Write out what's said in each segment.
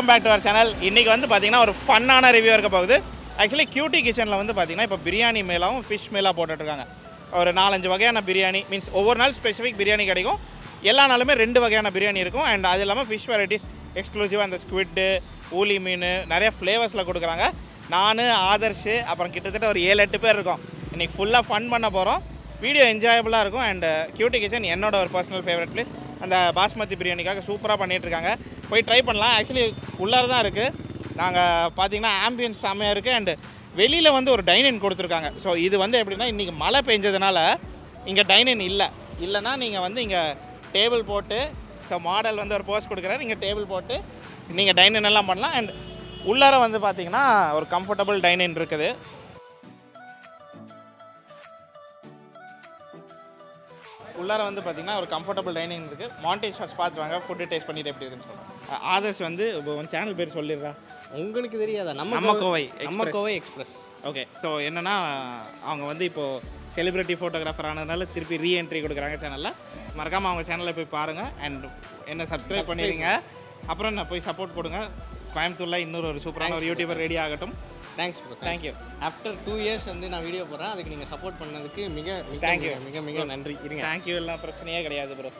Back to our channel இன்றைக்கி வந்து பார்த்தீங்கன்னா ஒரு ஃபன்னான ரிவ்யூ இருக்க போகுது ஆக்சுவலி கியூட்டி கிச்சனில் வந்து பார்த்தீங்கன்னா இப்போ பிரியாணி மேலாவும் ஃபிஷ் மேலாக போட்டுட்ருக்காங்க ஒரு நாலஞ்சு வகையான பிரியாணி மீன்ஸ் ஒவ்வொரு நாள் ஸ்பெசிஃபிக் பிரியாணி கிடைக்கும் எல்லா நாளுமே ரெண்டு வகையான பிரியாணி இருக்கும் அண்ட் அது இல்லாமல் ஃபிஷ் வெரைட்டிஸ் எக்ஸ்க்ளூசிவாக அந்த ஸ்குவிட்டு ஊலி மீன் நிறைய ஃப்ளேவர்ஸில் கொடுக்குறாங்க நான் ஆதர்ஷ் அப்புறம் கிட்டத்தட்ட ஒரு ஏழு எட்டு பேர் இருக்கோம் இன்றைக்கி ஃபுல்லாக ஃபன் பண்ண போகிறோம் வீடியோ என்ஜாயபுளாக இருக்கும் அண்ட் கியூட்டி கிச்சன் என்னோட ஒரு பர்சனல் ஃபேவரட் பிளேஸ் அந்த பாஸ்மதி பிரியாணிக்காக சூப்பராக பண்ணிட்டு இருக்காங்க போய் ட்ரை பண்ணலாம் ஆக்சுவலி உள்ளார தான் இருக்குது நாங்கள் பார்த்தீங்கன்னா ஆம்பியன்ஸ் செம்மையாக இருக்குது அண்டு வெளியில் வந்து ஒரு டைனின் கொடுத்துருக்காங்க ஸோ இது வந்து எப்படின்னா இன்றைக்கி மழை பெஞ்சதுனால இங்கே டைனின் இல்லை இல்லைன்னா நீங்கள் வந்து இங்கே டேபிள் போட்டு ஸோ மாடல் வந்து ஒரு போஸ்ட் கொடுக்குறாரு இங்கே டேபிள் போட்டு நீங்கள் டைனின் எல்லாம் பண்ணலாம் அண்ட் உள்ளார வந்து பார்த்தீங்கன்னா ஒரு கம்ஃபர்டபுள் டைனின் இருக்குது உள்ளார வந்து பார்த்தீங்கன்னா ஒரு கம்ஃபர்டபுள் டைனிங் இருக்குது மாண்டேஜ் ஷாட்ஸ் பார்த்து வாங்க ஃபுட்டு டேஸ்ட் பண்ணிட்டு எப்படி இருக்குன்னு சொல்கிறேன் ஆதர்ஸ் வந்து உன் சேனல் பேர் சொல்லிடுறா உங்களுக்கு தெரியாதா நம்ம நம்ம கோவை நம்ம கோவை எக்ஸ்பிரஸ் ஓகே ஸோ என்னன்னா அவங்க வந்து இப்போது செலிபிரிட்டி ஃபோட்டோகிராஃபர் ஆனதுனால திருப்பி ரீஎன்ட்ரி கொடுக்குறாங்க சேனலில் மறக்காமல் அவங்க சேனலில் போய் பாருங்கள் அண்ட் என்ன சப்ஸ்கிரைப் பண்ணிடுங்க அப்புறம் நான் போய் சப்போர்ட் கொடுங்க கோயம்புத்தூரில் இன்னொரு ஒரு சூப்பரான ஒரு யூடியூபர் ரெடி ஆகட்டும் thanks bro thank you after two years வந்து நான் வீடியோ போடுறேன் அதுக்கு நீங்கள் சப்போர்ட் பண்ணதுக்கு மிக மிக Thank you. மிக, மிக மிக நன்றி இருங்க தேங்க்யூ எல்லாம் பிரச்சனையே கிடையாது ப்ரோ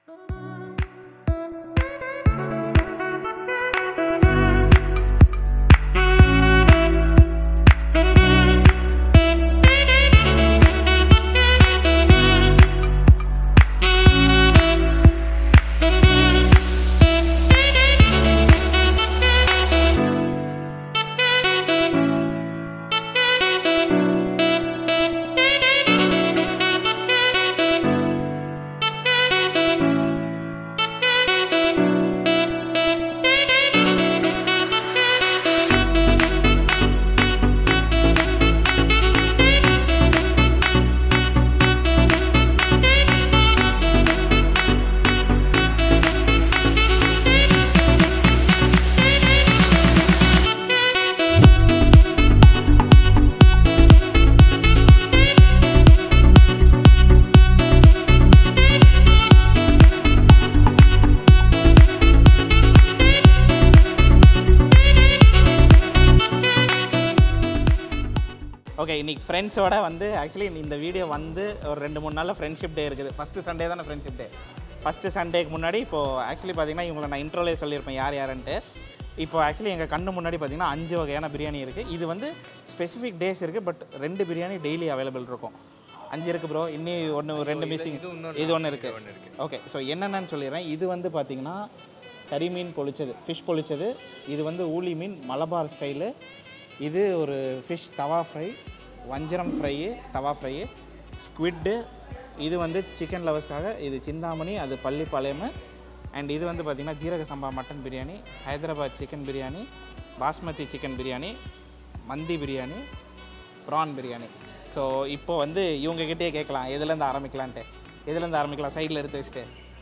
ஓகே இன்னைக்கு ஃப்ரெண்ட்ஸோட வந்து ஆக்சுவலி இந்த வீடியோ வந்து ஒரு ரெண்டு மூணு நாளில் ஃப்ரெண்ட்ஷிப் டே இருக்குது ஃபஸ்ட்டு சண்டே தானே ஃப்ரெண்ட்ஷிப் டே ஃபஸ்ட்டு சண்டேக்கு முன்னாடி இப்போது ஆக்சுவலி பார்த்தீங்கன்னா இவங்களை நான் இன்ட்ரோலே சொல்லியிருப்பேன் யார் யாருன்ட்டு இப்போ ஆக்சுவலி எங்கள் கண்ணு முன்னாடி பார்த்தீங்கன்னா அஞ்சு வகையான பிரியாணி இருக்குது இது வந்து ஸ்பெசிஃபிக் டேஸ் இருக்குது பட் ரெண்டு பிரியாணி டெய்லி அவைலபிள் இருக்கும் அஞ்சு இருக்குது ப்ரோ இன்னி ஒன்று ரெண்டு மிஸ்ஸிங் இது ஒன்று இருக்குது ஓகே ஸோ என்னென்னு சொல்லிடுறேன் இது வந்து பார்த்தீங்கன்னா கறி மீன் பொளிச்சது ஃபிஷ் பொளிச்சது இது வந்து ஊளி மீன் மலபார் ஸ்டைலு இது ஒரு ஃபிஷ் தவா ஃப்ரை வஞ்சரம் ஃப்ரையு தவா ஃப்ரையு ஸ்குவிட்டு இது வந்து சிக்கன் லவர்ஸ்க்காக இது சிந்தாமணி அது பள்ளிப்பாளையம் அண்ட் இது வந்து பார்த்திங்கன்னா ஜீரக சம்பா mutton biryani Hyderabad chicken biryani basmati chicken biryani mandi biryani PRAN biryani so இப்போ வந்து இவங்ககிட்டயே கேட்கலாம் எதுலேருந்து ஆரம்பிக்கலான்ட்டு எதுலேருந்து ஆரம்பிக்கலாம் சைடில் எடுத்து வச்சுட்டு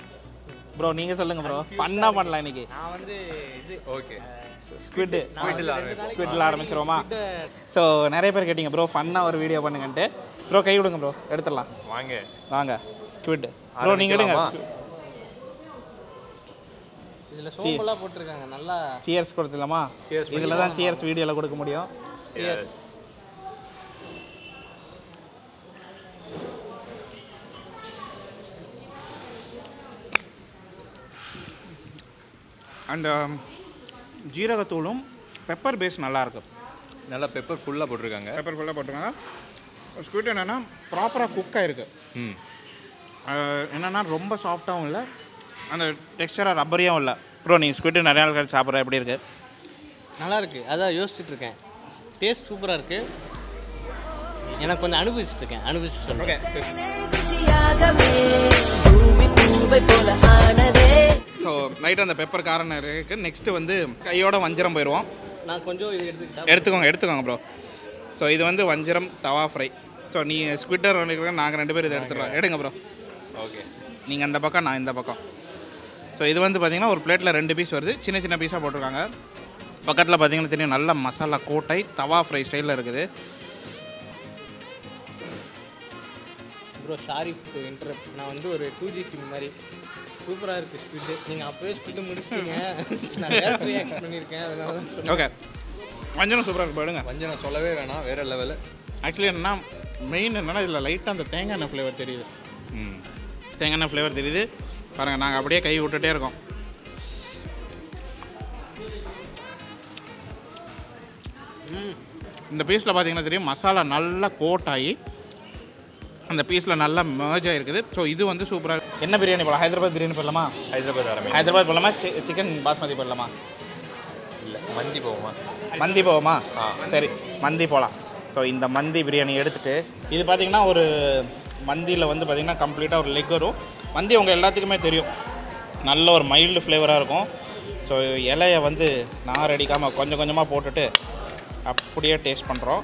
ப்ரோ நீங்கள் சொல்லுங்கள் ப்ரோ ஃபன்னாக பண்ணலாம் இன்னைக்கு நான் வந்து இது ஓகே ஸ்குவிட்டு ஸ்குவிட்டில் ஆரம்பிச்சிருவோமா ஸோ நிறைய பேர் கேட்டிங்க ப்ரோ ஃபன்னாக ஒரு வீடியோ பண்ணுங்கன்ட்டு ப்ரோ கை விடுங்க ப்ரோ எடுத்துடலாம் வாங்க வாங்க ஸ்குவிட் ப்ரோ நீங்கள் எடுங்க ஆரம்பிக்கலாமா? இதில் சோம்பெல்லாம் போட்டிருக்காங்க நல்லா சியர்ஸ் கொடுத்துடலாமா Cheers இதில் தான் சியர்ஸ் வீடியோவில் கொடுக்க முடியும் Cheers. அண்ட் ஜீரகத்தூளும் பெப்பர் பேஸ் நல்லாயிருக்கும் நல்லா பெப்பர் ஃபுல்லாக போட்டிருக்காங்க பெப்பர் ஃபுல்லாக போட்டுருங்க ஸ்குவிட் என்னென்னா ப்ராப்பராக குக் ஆகிருக்கு ம் என்னென்னா ரொம்ப சாஃப்டாகவும் இல்லை அந்த டெக்ஸ்டராக ரப்பரியாகவும் இல்லை ப்ரோ நீங்கள் ஸ்குவிட் நிறைய நாள் கழிச்சு சாப்பிட்ற எப்படி இருக்குது நல்லா இருக்கு அதான் யோசிச்சுட்டு இருக்கேன் டேஸ்ட் சூப்பராக இருக்கு எனக்கு கொஞ்சம் அனுபவிச்சுட்டு இருக்கேன் அனுபவிச்சுட்டு சொல்றேன். ஓகே குஷியாகவே பூமி பூவை போல ஆனதே ஸோ லைட்டாக அந்த பெப்பர் காரம் இருக்குது நெக்ஸ்ட்டு வந்து கையோட வஞ்சிரம் போயிடுவோம் நான் கொஞ்சம் இது எடுத்துக்கிட்டா எடுத்துக்கோங்க எடுத்துக்கோங்க ப்ரோ ஸோ இது வந்து வஞ்சிரம் தவா ஃப்ரை ஸோ நீ ஸ்குவிட்டர் நினைக்கிறேன் நாங்கள் ரெண்டு பேரும் இதை எடுத்துடுறோம் எடுங்க ப்ரோ ஓகே நீங்கள் அந்த பக்கம் நான் இந்த பக்கம் ஸோ இது வந்து பார்த்தீங்கன்னா ஒரு பிளேட்டில் ரெண்டு பீஸ் வருது சின்ன சின்ன பீஸாக போட்டிருக்காங்க பக்கத்தில் பார்த்தீங்கன்னா தெரியும் நல்ல மசாலா கோட்டை தவா ஃப்ரை ஸ்டைலில் இருக்குது ப்ரோ சாரி டு இன்டரப்ட் நான் வந்து ஒரு டூ ஜி சிம் மாதிரி சூப்பராக இருக்குது ஸ்பீடு நீங்கள் அப்போவே ஸ்பீடு முடிச்சிட்டீங்க நான் வேறு ரியாக்ஷன் பண்ணியிருக்கேன் அதனால தான் சொன்னேன் ஓகே வஞ்சனம் சூப்பராக இருக்கு போயிடுங்க வஞ்சனம் சொல்லவே வேணாம் வேற லெவலு ஆக்சுவலி என்னன்னா மெயின் என்னன்னா இதில் லைட்டாக அந்த தேங்காய் எண்ணெய் ஃப்ளேவர் தெரியுது ம் தேங்காய் எண்ணெய் ஃப்ளேவர் தெரியுது பாருங்கள் நாங்கள் அப்படியே கை விட்டுட்டே இருக்கோம் இந்த பீஸில் பார்த்தீங்கன்னா தெரியும் மசாலா நல்லா கோட் ஆகி அந்த பீஸில் நல்லா merge ஆகிருக்குது ஸோ இது வந்து சூப்பராக என்ன பிரியாணி போடலாம் ஹைதராபாத் பிரியாணி போடலாமா ஹைதராபாத் ஆரம்பி ஹைதராபாத் போடலாமா சிக்கன் பாஸ்மதி போடலாமா இல்லை மந்தி போவோமா மந்தி போவோமா ஆ. சரி மந்தி போகலாம் ஸோ இந்த மந்தி பிரியாணி எடுத்துட்டு இது பார்த்தீங்கன்னா ஒரு மந்தியில் வந்து பார்த்தீங்கன்னா கம்ப்ளீட்டாக ஒரு லெக் வரும் மந்தி உங்கள் எல்லாத்துக்குமே தெரியும் நல்ல ஒரு மைல்டு ஃப்ளேவராக இருக்கும் ஸோ இலையை வந்து நார் அடிக்காமல் கொஞ்சம் கொஞ்சமாக போட்டுட்டு அப்படியே டேஸ்ட் பண்ணுறோம்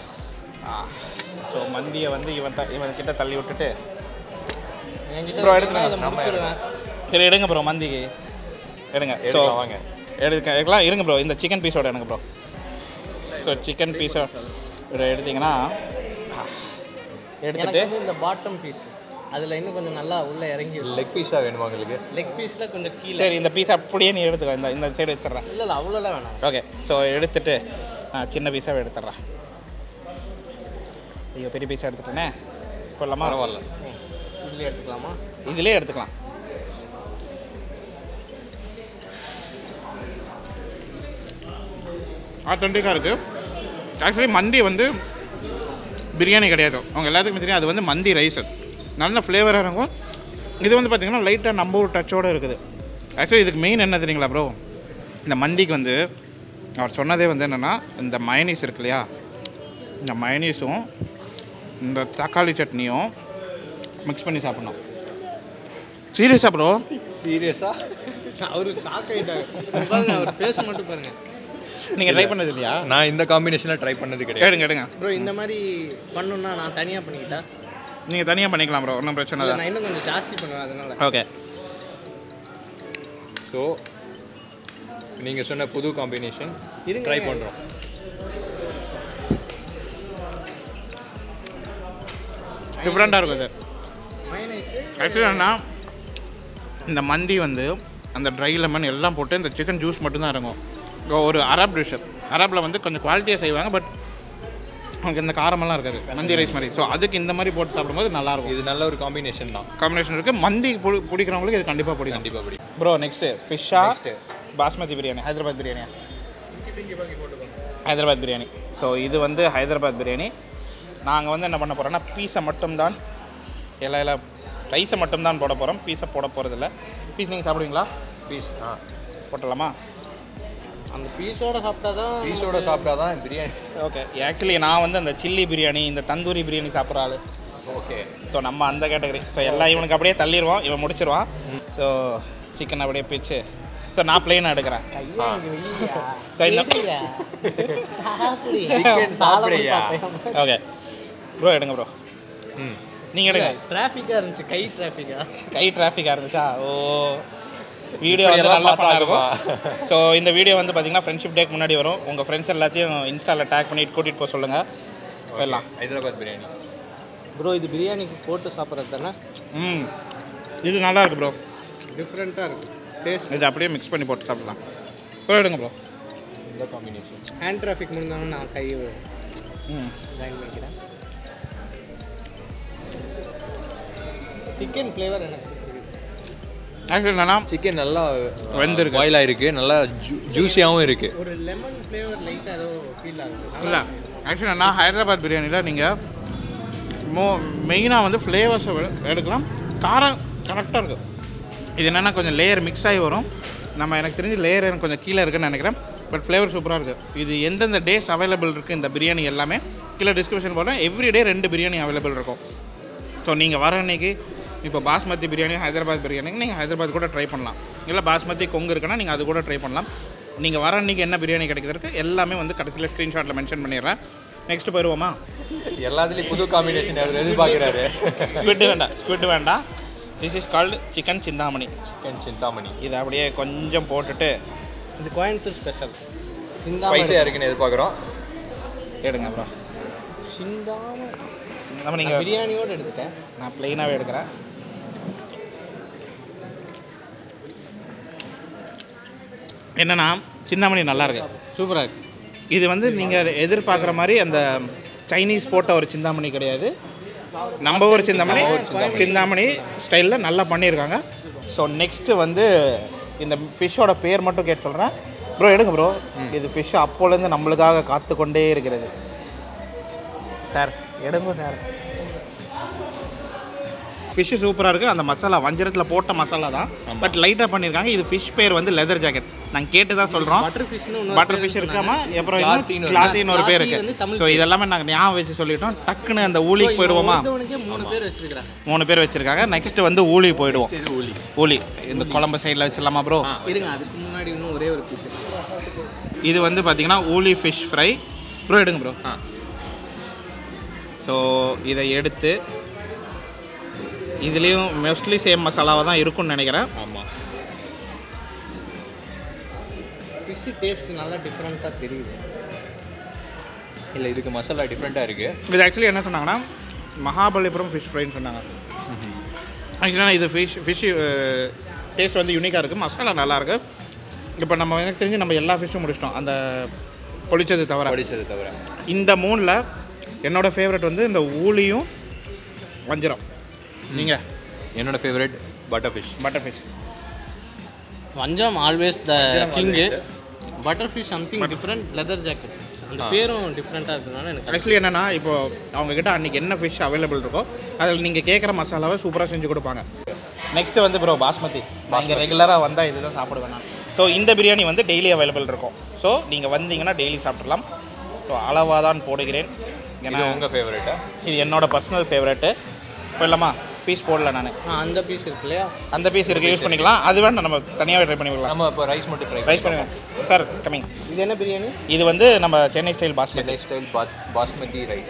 ஸோ மந்தியை வந்து இவன் த இவன் கிட்ட தள்ளி விட்டுட்டு என்கிட்ட Bro, இருந்தா எடுத்துருங்க. இதை முடிச்சிடுவேன் சரி எடுங்க ப்ரோ மந்திக்கு எடுங்க ஸோ எடுக்கலாம் வாங்க எடுக்க எடுக்கலாம் இருங்க ப்ரோ இந்த சிக்கன் பீஸோட எனக்கு ப்ரோ ஸோ சிக்கன் பீஸோட எடுத்தீங்கன்னா எடுத்துட்டு எனக்கு வந்து இந்த பாட்டம் பீஸ் அதில் இன்னும் கொஞ்சம் நல்லா உள்ளே இறங்கி லெக் பீஸாக வேணுமா உங்களுக்கு லெக் பீஸில் கொஞ்சம் கீழே சரி இந்த பீஸ் அப்படியே நீ எடுத்துக்கோ இந்த இந்த சைடு வச்சிடுறேன் இல்லை இல்லை அவ்வளோலாம் வேணாம் ஓகே ஸோ எடுத்துட்டு நான் சின்ன பீஸாக எடுத்துட்றேன் ஐயோ பெரிய பீஸாக எடுத்துட்டேனே கொள்ளமா பரவாயில்ல இதுலேயே எடுத்துக்கலாமா இதிலே எடுத்துக்கலாம் ஆத்தென்டிக்காக இருக்குது ஆக்சுவலி மந்தி வந்து பிரியாணி கிடையாது அவங்க எல்லாத்துக்குமே தெரியும் அது வந்து மந்தி ரைஸ் நல்ல ஃப்ளேவராக இருக்கும் இது வந்து பார்த்திங்கன்னா லைட்டாக நம்ம ஒரு டச்சோடு இருக்குது ஆக்சுவலி இதுக்கு மெயின் என்ன தெரியுங்களா ப்ரோ இந்த மந்திக்கு வந்து அவர் சொன்னதே வந்து என்னென்னா இந்த மயனீஸ் இருக்கு இல்லையா இந்த மயனீஸும் இந்த தக்காளி சட்னியும் மிக்ஸ் பண்ணி சாப்பிட்ணும் சீரியஸாக ப்ரோ சீரியஸாக அவரு ஷாக் ஆகிட்டாரு பாருங்க அவர் பேச மட்டும் பாருங்க நீங்கள் ட்ரை பண்ணது இல்லையா நான் இந்த காம்பினேஷனில் ட்ரை பண்ணது கிடையாது எடுங்க எடுங்க ப்ரோ இந்த மாதிரி பண்ணணும்னா நான் தனியாக பண்ணிக்கிட்டா நீங்கள் தனியாக பண்ணிக்கலாம் ப்ரோ ஒன்றும் பிரச்சனை இல்லை இல்லை நான் இன்னும் கொஞ்சம் ஜாஸ்தி பண்ணுவேன் அதனால ஓகே ஸோ நீங்கள் சொன்ன புது காம்பினேஷன் இருங்க. ட்ரை பண்ணுறோம் டிஃப்ரெண்ட்டாக இருக்கும் இது மைனஸு ஆக்சுவலி என்னன்னா இந்த மந்தி வந்து அந்த ட்ரை லெமன் எல்லாம் போட்டு இந்த சிக்கன் ஜூஸ் மட்டும்தான் இறங்கும் இப்போ ஒரு அரப் டிஷ் அரபில் வந்து கொஞ்சம் குவாலிட்டியாக செய்வாங்க பட் அவங்களுக்கு இந்த காரமெல்லாம் இருக்காது மந்தி ரைஸ் மாதிரி ஸோ அதுக்கு இந்த மாதிரி போட்டு சாப்பிடும்போது நல்லாயிருக்கும் இது நல்ல ஒரு காம்பினேஷன் தான் காம்பினேஷன் இருக்குது மந்தி பிடி பிடிக்கிறவங்களுக்கு இது கண்டிப்பாக பிடிக்கும் கண்டிப்பாக பிடிக்கும் ப்ரோ நெக்ஸ்ட்டு ஃபிஷ்ஷா Next. பாஸ்மதி பிரியாணி ஹைதராபாத் பிரியாணியா ஹைதராபாத் பிரியாணி ஸோ இது வந்து ஹைதராபாத் பிரியாணி நாங்கள் வந்து என்ன பண்ண போகிறோம்னா பீஸை மட்டும்தான் இலையில ரைஸை மட்டும்தான் போட போகிறோம் பீஸை போட போகிறதில்ல பீஸ் நீங்கள் சாப்பிடுவீங்களா பீஸ் ஆ போட்டலாமா அந்த பீஸோட சாப்பிட்டா தான் பீஸோட சாப்பிட்டா தான் பிரியாணி ஓகே ஆக்சுவலி நான் வந்து அந்த சில்லி பிரியாணி இந்த தந்தூரி பிரியாணி சாப்பிட்ற ஆள் ஓகே ஸோ நம்ம அந்த கேட்டகரி ஸோ எல்லாம் இவனுக்கு அப்படியே தள்ளிடுவோம் இவன் முடிச்சிருவான் ஸோ சிக்கன் அப்படியே பிச்சு ஸோ நான் பிளெயினாக எடுக்கிறேன் ஸோ இந்த Chicken சாப்பிடுறியா? ஓகே ப்ரோ எடுங்க ப்ரோ ம் நீங்கள் எடுங்க டிராஃபிக்காக இருந்துச்சு கை டிராஃபிக்கா கை டிராஃபிக்காக இருந்துச்சா ஓ வீடியோ வந்து இப்படியெல்லாம் நல்லா பார்த்தா ஃபன்னாக இருக்கும் ஸோ இந்த வீடியோ வந்து பார்த்தீங்கன்னா ஃப்ரெண்ட்ஷிப் டேக்கு முன்னாடி வரும் உங்கள் ஃப்ரெண்ட்ஸ் எல்லாத்தையும் இன்ஸ்டாவில் டேக் பண்ணிட்டு கூட்டிகிட்டு போக சொல்லுங்கள் போயிடலாம் ஹைதராபாத் பிரியாணி ப்ரோ இது பிரியாணிக்கு போட்டு சாப்பிட்றது தானே ம் இது நல்லா இருக்கு ப்ரோ டிஃப்ரெண்ட்டாக இருக்குது டேஸ்ட் இது அப்படியே மிக்ஸ் பண்ணி போட்டு சாப்பிடலாம் ப்ரோ எடுங்க ப்ரோ இந்த காம்பினேஷன் ஹேண்ட் டிராஃபிக் முடிஞ்சாலும் நான் கை ம் ஜாயின் பண்ணிக்கிறேன் சிக்கன் ஃப்ளேவர் எனக்கு பிடிச்சிருக்கு ஆக்சுவலி என்னன்னா சிக்கன் நல்லா வெந்திருக்கு. பாயில் ஆயிருக்கு நல்லா ஜூஸியாகவும் இருக்கு ஒரு லெமன் ஃப்ளேவர் லைட்டாக ஏதோ ஃபீல் ஆகுது இல்லை ஆக்சுவலி நான் ஹைதராபாத் பிரியாணியில் நீங்கள் மோ மெயினாக வந்து ஃப்ளேவர்ஸை எடுக்கலாம் காரம் கரெக்டாக இருக்குது இது என்னென்னா கொஞ்சம் லேயர் மிக்ஸ் ஆகி வரும் நம்ம எனக்கு தெரிஞ்சு லேயர் எனக்கு கொஞ்சம் கீழே இருக்குன்னு நினைக்கிறேன் பட் ஃப்ளேவர் சூப்பராக இருக்குது இது எந்தெந்த டேஸ் அவைலபிள் இருக்குது இந்த பிரியாணி எல்லாமே கீழே டிஸ்கிரிப்ஷன் போடுறேன் எவ்ரி டே ரெண்டு பிரியாணி அவைலபிள் இருக்கும் ஸோ நீங்கள் வர அன்னைக்கு இப்போ பாஸ்மதி பிரியாணி ஹைதராபாத் பிரியாணி நீங்கள் ஹைதராபாத் கூட ட்ரை பண்ணலாம் இல்லை பாஸ்மதி கொங்கு இருக்குன்னா நீங்கள் அது கூட ட்ரை பண்ணலாம் நீங்கள் வர அன்னைக்கு என்ன பிரியாணி கிடைக்கிறதுக்கு எல்லாமே வந்து கடைசியில் ஸ்க்ரீன்ஷாட்டில் மென்ஷன் பண்ணிடுறேன் நெக்ஸ்ட் போயிடுவோமா எல்லாத்துலேயும் புது காம்பினேஷன் அவர் எதிர்பார்க்குறாரு ஸ்குவிட் வேண்டாம் ஸ்குவிட் வேண்டாம் this is called chicken Chintamani chicken Chintamani இதை அப்படியே கொஞ்சம் போட்டுட்டு இது கோயம்புத்தூர் ஸ்பெஷல் ஸ்பைஸியாக இருக்குன்னு எதிர்பார்க்குறோம் எடுங்க அப்புறம் சிந்தாம நம்ம நீங்கள் பிரியாணியோடு எடுத்துட்டேன் நான் ப்ளெயினாகவே எடுக்கிறேன் என்னன்னா சிந்தாமணி நல்லா இருக்கு சூப்பராக இருக்கு இது வந்து நீங்கள் எதிர்பார்க்குற மாதிரி அந்த சைனீஸ் போட்ட ஒரு சிந்தாமணி கிடையாது நம்ம ஒரு சிந்தாமணி சிந்தாமணி ஸ்டைலில் நல்லா பண்ணியிருக்காங்க ஸோ நெக்ஸ்ட்டு வந்து இந்த ஃபிஷ்ஷோட பேர் மட்டும் கேட்டு சொல்கிறேன் ப்ரோ எடுங்க ப்ரோ இது ஃபிஷ் அப்போலேருந்து நம்மளுக்காக காத்து கொண்டே இருக்கிறது சார் எடுங்க சார் ஃபிஷ்ஷு சூப்பராக இருக்குது அந்த மசாலா வஞ்சரத்தில் போட்ட மசாலா தான் பட் லைட்டாக பண்ணியிருக்காங்க இது ஃபிஷ் பேர் வந்து லெதர் ஜாக்கெட் நாங்கள் கேட்டு தான் சொல்கிறோம் பட்டர் ஃபிஷ்னு ஒன்று பட்டர் ஃபிஷ் இருக்காமா அப்புறம் கிளாத்தின்னு கிளாத்தின்னு ஒரு பேர் கிளாத்தி வந்து இருக்கு தமிழ் ஸோ இதெல்லாமே நாங்கள் ஞாபகம் வச்சு சொல்லிட்டோம் டக்குன்னு அந்த ஊழிக்கு போயிடுவோமா உனக்கே மூணு பேர் வச்சிருக்கிறாங்க மூணு பேர் வச்சிருக்காங்க நெக்ஸ்ட் வந்து ஊழி போயிடுவோம் இது ஊலி ஊழி இந்த குழம்பு சைடில் வச்சிடலாமா ப்ரோ இருங்க அதுக்கு முன்னாடி இன்னும் ஒரே ஒரு பீஸ் இது வந்து பார்த்தீங்கன்னா ஊழி ஃபிஷ் ஃப்ரை ப்ரோ எடுங்க ப்ரோ ஆ ஸோ இதை எடுத்து இதுலேயும் மோஸ்ட்லி சேம் மசாலாவாக தான் இருக்கும்னு நினைக்கிறேன் ஆமாம் ஃபிஷ் டேஸ்ட் நல்லா டிஃப்ரெண்ட்டாக தெரியுது இல்லை இதுக்கு மசாலா டிஃப்ரெண்ட்டாக இருக்குது இது ஆக்சுவலி என்ன சொன்னாங்கன்னா மகாபலிபுரம் ஃபிஷ் ஃப்ரைன்னு சொன்னாங்க ஆக்சுவலாக இது ஃபிஷ் ஃபிஷ் டேஸ்ட் வந்து யூனிக்காக இருக்குது மசாலா நல்லா இருக்கு இப்போ நம்ம எனக்கு தெரிஞ்சு நம்ம எல்லா ஃபிஷ்ஷும் முடிச்சிட்டோம் அந்த பொளிச்சது தவிர படித்தது தவிர இந்த மூணில் என்னோட ஃபேவரட் வந்து இந்த ஊளியும் வஞ்சிரம் நீங்கள் என்னோட favourite butter fish butter fish வஞ்சம் ஆல்வேஸ் த வஞ்சரம் king always. Butter fish something different leather jacket அந்த பேரும் டிஃப்ரெண்ட்டாக இருக்கிறதுனால எனக்கு ஆக்சுவலி என்னென்னா இப்போ அவங்கக்கிட்ட அன்றைக்கி என்ன ஃபிஷ் அவைலபிள் இருக்கோ அதில் நீங்கள் கேட்குற மசாலாவை சூப்பராக செஞ்சு கொடுப்பாங்க நெக்ஸ்ட் வந்து ப்ரோ பாஸ்மதி நீங்கள் ரெகுலராக வந்தால் இதுதான் சாப்பிடுவேன் நான் ஸோ இந்த பிரியாணி வந்து டெய்லி அவைலபிள் இருக்கும் ஸோ நீங்கள் வந்தீங்கன்னா டெய்லி சாப்பிட்றலாம் ஸோ அளவாக தான் போடுகிறேன் இது ஏன்னா உங்கள் ஃபேவரட்டா இது என்னோட பர்சனல் ஃபேவரெட்டு போயிடலாமா பீஸ் போடல நான் ஆ அந்த பீஸ் இருக்கு இல்லையா அந்த பீஸ் இருக்குது யூஸ் பண்ணிக்கலாம் அது வேண்டாம் நம்ம தனியாகவே ட்ரை பண்ணி விடலாம் நம்ம இப்போ ரைஸ் மட்டும் ட்ரை ரைஸ் பண்ணுங்க சார் கம்மிங் இது என்ன பிரியாணி இது வந்து நம்ம சென்னை ஸ்டைல் பாஸ்மதி சென்னை ஸ்டைல் பாத் பாஸ்மதி ரைஸ்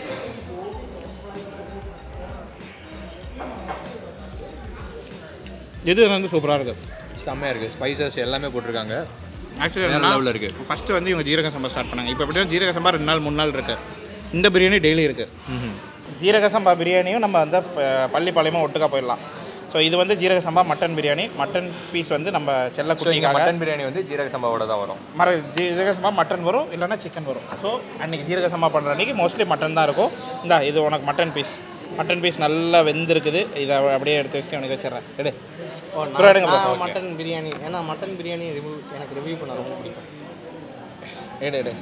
இது வந்து சூப்பராக இருக்குது செம்மையாக இருக்குது ஸ்பைசஸ் எல்லாமே போட்டிருக்காங்க ஆக்சுவலி வேற என்னன்னா level ல இருக்கு. ஃபஸ்ட்டு வந்து இவங்க ஜீரக சம்பா ஸ்டார்ட் பண்ணாங்க இப்போ எப்படியும் ஜீரக சம்பா ரெண்டு நாள் மூணு நாள் இருக்கு இந்த பிரியாணி டெய்லி இருக்கு ஜீரக சம்பா பிரியாணியும் நம்ம வந்து ப- பள்ளிப்பாளையமும் ஒட்டுக்கா போயிடலாம் ஸோ இது வந்து ஜீரக சம்பா மட்டன் பிரியாணி மட்டன் பீஸ் வந்து நம்ம செல்ல ஸோ இங்கே குட்டிக்காக மட்டன் பிரியாணி வந்து ஜீரக சம்பாவோட தான் வரும் மர ஜீரக சம்பா மட்டன் வரும் இல்லைன்னா சிக்கன் வரும் ஸோ அன்றைக்கி ஜீரக சம்பா பண்ணுற அன்றைக்கி மோஸ்ட்லி மட்டன் தான் இருக்கும் இந்தா இது உனக்கு மட்டன் பீஸ் மட்டன் பீஸ் நல்லா வெந்திருக்குது இதை அப்படியே எடுத்து வச்சுட்டு எனக்கு வச்சிடுறேன் எடு ஓ Bro, எடுங்க bro. நான் மட்டன் பிரியாணி ஏன்னா மட்டன் பிரியாணி ரிவ்யூ எனக்கு ரிவ்யூ பண்ண ரொம்ப பிடிக்கும் எடு எடு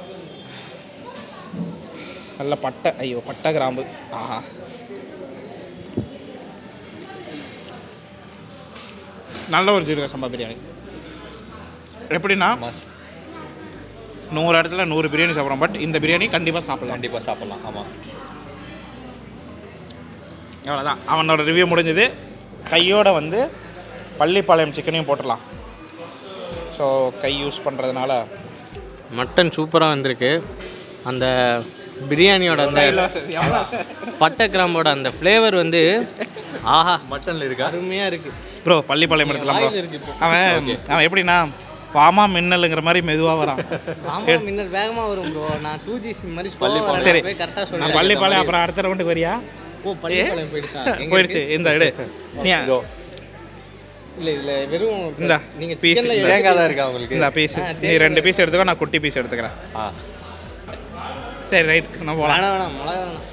நல்ல பட்டை ஐயோ பட்டை கிராம்பு ஆஹா நல்ல ஒரு ஜீரக சம்பா பிரியாணி எப்படின்னா மஸ் நூறு இடத்துல நூறு பிரியாணி சாப்பிட்றோம் பட் இந்த பிரியாணி கண்டிப்பாக சாப்பிடலாம் கண்டிப்பாக சாப்பிட்லாம் ஆமாம் அவ்வளோதான் அவனோட ரிவ்யூ முடிஞ்சது கையோட வந்து பள்ளிப்பாளையம் சிக்கனையும் போட்டுடலாம் ஸோ கை யூஸ் பண்ணுறதுனால மட்டன் சூப்பராக வந்திருக்கு அந்த பிரியாணியோட அந்த பட்டை கிராம்போட அந்த ஃப்ளேவர் வந்து ஆஹா மட்டனில் இருக்கா அருமையாக இருக்குது ப்ரோ பள்ளிப்பாளையம் எடுத்துலாம் ப்ரோ வாயில இருக்கு இப்போ. அவன் அவன் எப்படின்னா வாமா மின்னலுங்கிற மாதிரி மெதுவாக வரான் ஆமா மின்னல் வேகமாக வரும் ப்ரோ நான் டூ ஜி சிம் மாதிரி பள்ளிப்பாளையம். சரி. கரெக்டாக நான் சொல்லுவேன் பள்ளிப்பாளையம் அப்புறம் அடுத்த ரவுண்டுக்கு வரியா ஓ பள்ளிப்பாளையம் போயிடுச்சா எங்க போயிடுச்சு இந்த எடு நீ இதோ இல்லை இல்லை வெறும் இந்தா, நீங்கள் piece சிக்கனில் இந்த- தேங்காய் தான் இருக்கா உங்களுக்கு இந்த பீஸ் ஆ, நீ ரெண்டு பீஸ் எடுத்துக்கோ நான் குட்டி பீஸ் எடுத்துக்கிறேன் ஆ சரி ரைட் நான் போகலாம் வேணாம் வேணாம் மிளகா வேணாம்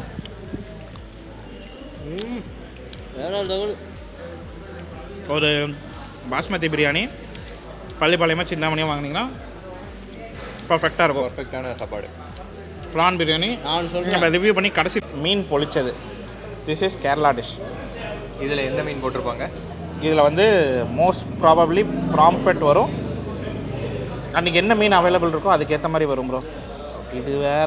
ம் வேற லெவல் ஒரு பாஸ்மதி பிரியாணி பள்ளிப்பாளையமாக சிந்தாமணியாக வாங்கினீங்கன்னா பர்ஃபெக்டாக இருக்கும் பர்ஃபெக்டான சாப்பாடு ப்ரான் பிரியாணி நான் சொல்கிறேன் நம்ம ரிவ்யூ பண்ணி கடைசி மீன் பொளிச்சது திஸ் இஸ் கேரளா டிஷ் இதில் எந்த மீன் போட்டிருப்பாங்க இதில் வந்து மோஸ்ட் ப்ராபப்ளி ப்ராம்ஃபெட் வரும் அன்றைக்கி என்ன மீன் அவைலபிள் இருக்கோ அதுக்கேற்ற மாதிரி வரும் ப்ரோ இது வேற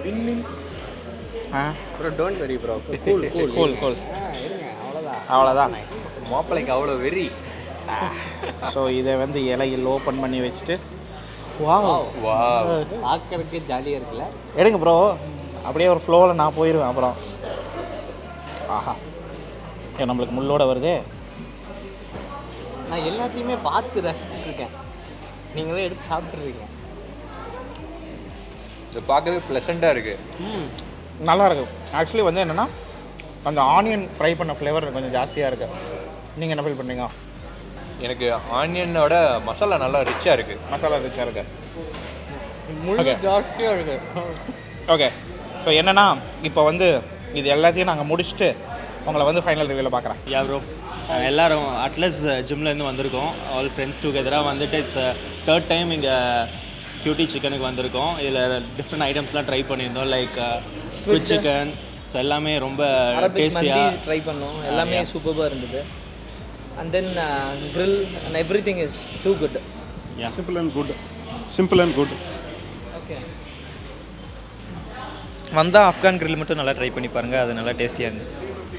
ஆ bro don't worry bro cool cool cool cool இருங்க அவ்வளோதான் அவ்வளோதான் மாப்பிள்ளைக்கு அவ்வளோ வெறி ஸோ இதை வந்து இலையில் ஓப்பன் பண்ணி வச்சுட்டு வா வா பார்க்கறதுக்கே ஜாலியாக இருக்குல்ல எடுங்க ப்ரோ அப்படியே ஒரு ஃப்ளோவில் நான் போயிடுவேன் அப்புறம் ஆஹா ஏன் நம்மளுக்கு முள்ளோட வருதே நான் எல்லாத்தையுமே பார்த்து ரசிச்சுட்டு இருக்கேன் நீங்களே எடுத்து சாப்பிட்ருக்கீங்க இது பார்க்கவே ப்ளசண்ட்டாக இருக்குது ம் நல்லா இருக்கு ஆக்சுவலி வந்து என்னென்னா அந்த ஆனியன் ஃப்ரை பண்ண ஃப்ளேவர் கொஞ்சம் ஜாஸ்தியாக இருக்கு நீங்கள் என்ன ஃபீல் பண்ணுறீங்க எனக்கு ஆனியனோட மசாலா நல்லா ரிச்சாக இருக்குது மசாலா ரிச்சாக இருக்கு முழு ஜாஸ்தியாக இருக்குது ஓகே ஸோ என்னன்னா இப்போ வந்து இது எல்லாத்தையும் நாங்கள் முடிச்சுட்டு உங்களை வந்து ஃபைனல் ரிவ்யூவில் பார்க்குறேன் யா ப்ரோ எல்லாரும் அட்லஸ் ஜிம்லேருந்து வந்திருக்கோம் ஆல் ஃப்ரெண்ட்ஸ் டுகெதராக வந்துட்டு இட்ஸ் தேர்ட் டைம் இங்கே கியூட்டி சிக்கனுக்கு வந்திருக்கோம் இதில் டிஃப்ரெண்ட் ஐட்டம்ஸ்லாம் ட்ரை பண்ணியிருந்தோம் லைக் ஸ்குவிட் சிக்கன் ஸோ எல்லாமே ரொம்ப டேஸ்டியாக ட்ரை பண்ணோம் எல்லாமே சூப்பராக இருந்தது and then grill and everything is too good simple and good simple and good okay வந்தால் ஆப்கான் grill மட்டும் நல்லா ட்ரை பண்ணி பாருங்கள் அது நல்லா டேஸ்டியாக இருந்துச்சு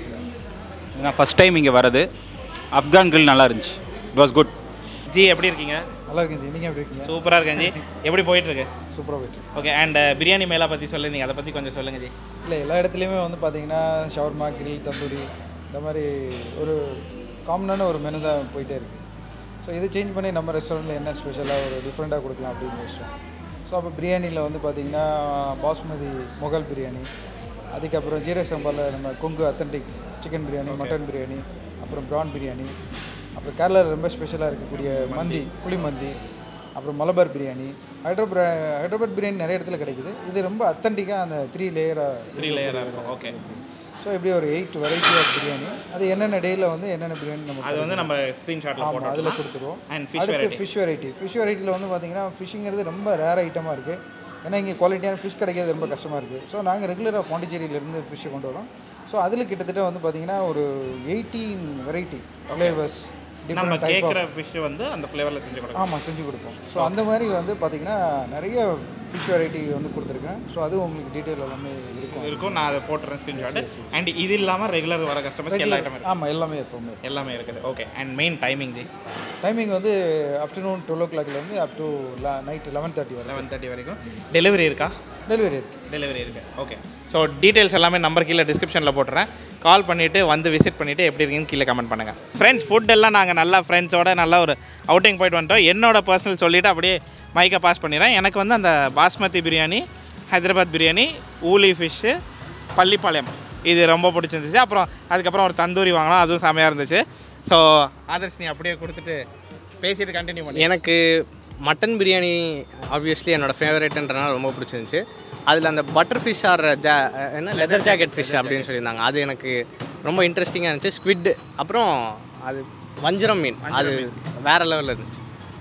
நான் ஃபஸ்ட் டைம் இங்கே வரது ஆப்கான் grill நல்லா இருந்துச்சு இட் வாஸ் குட் ஜி எப்படி இருக்கீங்க நல்லா இருக்கேன் ஜி நீங்கள் எப்படி இருக்கீங்க சூப்பராக இருக்கேன் ஜி எப்படி போயிட்டு இருக்கு சூப்பராக போயிட்டு ஓகே அண்ட் பிரியாணி மேலா பற்றி சொல்லிருந்தீங்க அதை பற்றி கொஞ்சம் சொல்லுங்கள் ஜி இல்லை எல்லா இடத்துலையுமே வந்து பார்த்தீங்கன்னா ஷவர்மா கிரில் தந்தூரி இந்த மாதிரி ஒரு காமனான ஒரு மெனு தான் போயிட்டே இருக்குது ஸோ இதை சேஞ்ச் பண்ணி நம்ம ரெஸ்டாரண்ட்டில் என்ன ஸ்பெஷலாக ஒரு டிஃப்ரெண்ட்டாக கொடுக்கலாம் அப்படின்னு யோசிச்சோம் ஸோ அப்போ பிரியாணியில் வந்து பார்த்திங்கன்னா பாஸ்மதி முகல் பிரியாணி அதுக்கப்புறம் ஜீரக சம்பாவில் நம்ம Kongu authentic chicken biryani mutton biryani அப்புறம் ப்ரான் பிரியாணி அப்புறம் கேரளாவில் ரொம்ப ஸ்பெஷலாக இருக்கக்கூடிய மந்தி புளி மந்தி அப்புறம் மலபார் பிரியாணி ஹைதராபாத் ஹைதராபாத் பிரியாணி நிறைய இடத்துல கிடைக்குது இது ரொம்ப அத்தன்டிக்காக அந்த த்ரீ லேயராக த்ரீ லேயராக இருக்கும் ஓகே ஸோ இப்படி ஒரு எயிட் வெரைட்டி ஆஃப் பிரியாணி அது என்னென்ன டேயில் வந்து என்னென்ன பிரியாணி நம்ம அது வந்து நம்ம ஸ்க்ரீன்ஷாட்டில் ஆமாம் போட்டோம் அதில் கொடுத்துருவோம் அண்ட் ஃபிஷ் அடுத்து வெரைட்டி ஃபிஷ் வெரைட்டி ஃபிஷ் வெரைட்டியில் வந்து பார்த்தீங்கன்னா ஃபிஷ்ஷுங்கிறது ரொம்ப ரேர் ஐட்டமாக இருக்குது ஏன்னா இங்கே குவாலிட்டியான ஃபிஷ் கிடைக்கிறது ரொம்ப கஷ்டமாக இருக்குது ஸோ நாங்கள் ரெகுலராக பாண்டிச்சேரியிலேருந்து ஃபிஷ்ஷை கொண்டு வரோம் ஸோ அதில் கிட்டத்தட்ட வந்து பார்த்தீங்கன்னா ஒரு எயிட்டீன் வெரைட்டி ஃப்ளேவர்ஸ் நம்ம டிஃப்ரெண்ட் டைப் கேட்குற ஃபிஷ் வந்து அந்த ஃப்ளேவரில் செஞ்சு கொடுக்கலாம் ஆமாம் செஞ்சு கொடுப்போம் ஸோ அந்த மாதிரி வந்து பார்த்தீங்கன்னா நிறைய ஃபிஷ் வெரைட்டி வந்து கொடுத்துருக்கேன் ஸோ அது உங்களுக்கு டீட்டெயில் எல்லாமே இருக்கும் இருக்கும் நான் அதை போட்டுறேன் ஸ்க்ரீன்ஷாட் அண்ட் இது இல்லாமல் ரெகுலர் வர கஸ்டமர்ஸ்க்கு எல்லா ஐட்டம் இருக்கு ஆமாம் எல்லாமே எப்போவுமே எல்லாமே இருக்குது okay and main timing ji timing வந்து ஆஃப்டர்நூன் டுவெல் ஓ கிளாக்லேருந்து up to night eleven thirty வரை லெவன் தேர்ட்டி வரைக்கும் டெலிவரி இருக்கா டெலிவரி இருக்குது டெலிவரி இருக்கு ஓகே ஸோ டீட்டெயில்ஸ் எல்லாமே நம்பர் கீழே டிஸ்கிரிப்ஷனில் போட்டுறேன் கால் பண்ணிவிட்டு வந்து விசிட் பண்ணிவிட்டு எப்படி இருக்குன்னு கீழே கமெண்ட் பண்ணுங்கள் ஃப்ரெண்ட்ஸ் ஃபுட் எல்லாம் நாங்கள் நல்லா ஃப்ரெண்ட்ஸோட நல்லா ஒரு அவுட்டிங் போயிட்டு வந்துட்டோம் என்னோட பர்சனல் சொல்லிவிட்டு அப்படியே மைக்கை பாஸ் பண்ணிடுறேன் எனக்கு வந்து அந்த பாஸ்மதி பிரியாணி ஹைதராபாத் பிரியாணி ஊலி ஃபிஷ்ஷு பள்ளிப்பாளையம் இது ரொம்ப பிடிச்சிருந்துச்சு அப்புறம் அதுக்கப்புறம் ஒரு தந்தூரி வாங்கினோம் அதுவும் செமையாக இருந்துச்சு ஸோ ஆதர்ஷ் நீ அப்படியே கொடுத்துட்டு பேசிட்டு கண்டினியூ பண்ணி எனக்கு மட்டன் பிரியாணி ஆப்வியஸ்லி என்னோட ஃபேவரேட்ன்றனால ரொம்ப பிடிச்சிருந்துச்சு அதில் அந்த பட்டர் ஃபிஷ் ஆர் ஜா என்ன லெதர் ஜாக்கெட் ஃபிஷ் அப்படின்னு சொல்லியிருந்தாங்க அது எனக்கு ரொம்ப இன்ட்ரெஸ்டிங்காக இருந்துச்சு ஸ்குவிட் அப்புறம் அது வஞ்சரம் மீன் அது வேற லெவலில் இருந்துச்சு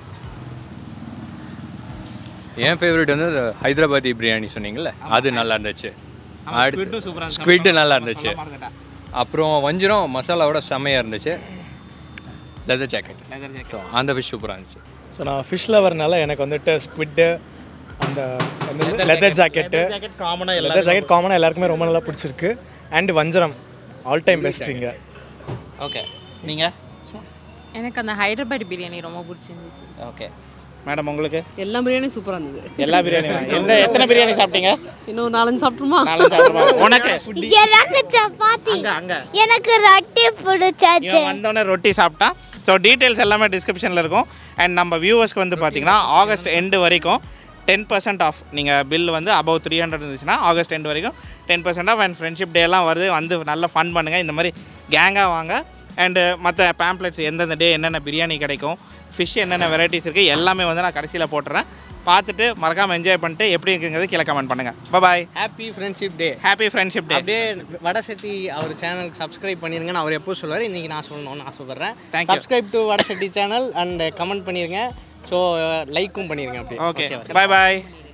என் ஃபேவரட் வந்து இந்த ஹைதராபாதி பிரியாணி சொன்னீங்கல்ல அது நல்லா இருந்துச்சு squid super ஆ இருந்துச்சு. ஸ்குவிட் நல்லா இருந்துச்சு சொல்ல மறந்துட்டேன். அப்புறம் வஞ்சிரம் மசாலாவோட செம்மையாக இருந்துச்சு leather jacket Leather jacket. So அந்த ஃபிஷ் சூப்பராக இருந்துச்சு ஸோ நான் ஃபிஷ் லவர்னால எனக்கு வந்துட்டு ஸ்குவிட்டு அந்த leather jacket Leather jacket common ஆ லெதர் ஜாக்கெட் காமனாக எல்லாருக்குமே ரொம்ப நல்லா பிடிச்சிருக்கு அண்ட் வஞ்சரம் ஆல் டைம் பெஸ்ட் இங்கே ஓகே நீங்கள் எனக்கு அந்த ஹைதராபாத் பிரியாணி ரொம்ப பிடிச்சிருந்துச்சு ஓகே மேடம் உங்களுக்கு எல்லா பிரியாணியும் சூப்பராக இருந்தது எல்லா பிரியாணி எந்த எத்தனை பிரியாணி சாப்பிட்டீங்க இன்னும் நாலஞ்சு சாப்பிட்டுமா நாலு சாப்பிடுமா? உனக்கு எனக்கு சப்பாத்தி அங்க அங்க எனக்கு ரொட்டி பிடிச்சாச்சு இவன் வந்தோடனே ரொட்டி சாப்பிட்டான் ஸோ டீட்டெயில்ஸ் எல்லாமே டிஸ்கிரிப்ஷனில் இருக்கும் அண்ட் நம்ம வியூவர்ஸ்க்கு வந்து பார்த்தீங்கன்னா ஆகஸ்ட் எண்டு வரைக்கும் டென் பர்சன்ட் ஆஃப் நீங்கள் பில் வந்து அபவ் த்ரீ ஹண்ட்ரட் இருந்துச்சுன்னா ஆகஸ்ட் எண்டு வரைக்கும் ten percent off and friendship day எல்லாம் வருது வந்து நல்லா ஃபன் பண்ணுங்கள் இந்த மாதிரி கேங்காக வாங்க அண்டு மற்ற பேம்ப்ளெட்ஸ் எந்தெந்த டே என்னென்ன பிரியாணி கிடைக்கும் ஃபிஷ் என்னென்ன வெரைட்டிஸ் இருக்குது எல்லாமே வந்து நான் கடைசியில் போட்டுறேன் பார்த்துட்டு மறக்காமல் என்ஜாய் பண்ணிட்டு எப்படி இருக்குங்கிறது கீழே கமெண்ட் பண்ணுங்கள் bye happy friendship day happy friendship day அப்படியே வடசெட்டி அவர் சேனலுக்கு சப்ஸ்கிரைப் பண்ணிருங்கன்னு அவர் எப்போ சொல்லுவார் இன்றைக்கி நான் சொல்லணும்னு ஆசைப்பட்றேன் Thank you. Subscribe to Vadachetti channel and comment பண்ணிருங்க ஸோ லைக்கும் பண்ணிருங்க அப்படியே ஓகே Okay, பாய் பாய்